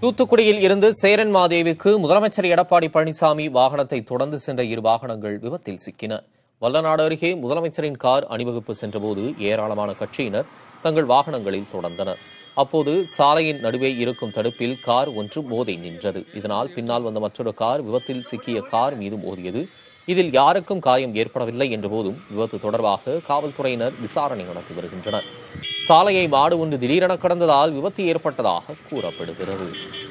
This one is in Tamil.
தூத்துக்குடியில் இருந்து சேரன் மாதேவிக்கு முதலமைச்சர் எடப்பாடி பழனிசாமி வாகனத்தை தொடர்ந்து சென்ற இரு வாகனங்கள் விபத்தில் சிக்கின வல்லநாடு அருகே முதலமைச்சரின் கார் அணிவகுப்பு சென்றபோது ஏராளமான கட்சியினர் தங்கள் வாகனங்களில் தொடர்ந்தனர் அப்போது சாலையின் நடுவே இருக்கும் தடுப்பில் கார் ஒன்று மோதி நின்றது இதனால் பின்னால் வந்த மற்றொரு கார் விபத்தில் சிக்கிய கார் மீது மோதியது இதில் யாருக்கும் காயம் ஏற்படவில்லை என்றபோதும் விபத்து தொடர்பாக காவல்துறையினர் விசாரணை நடத்தி வருகின்றனர் சாலையை மாடு ஒன்று திடீரென கடந்ததால் விபத்து ஏற்பட்டதாக கூறப்படுகிறது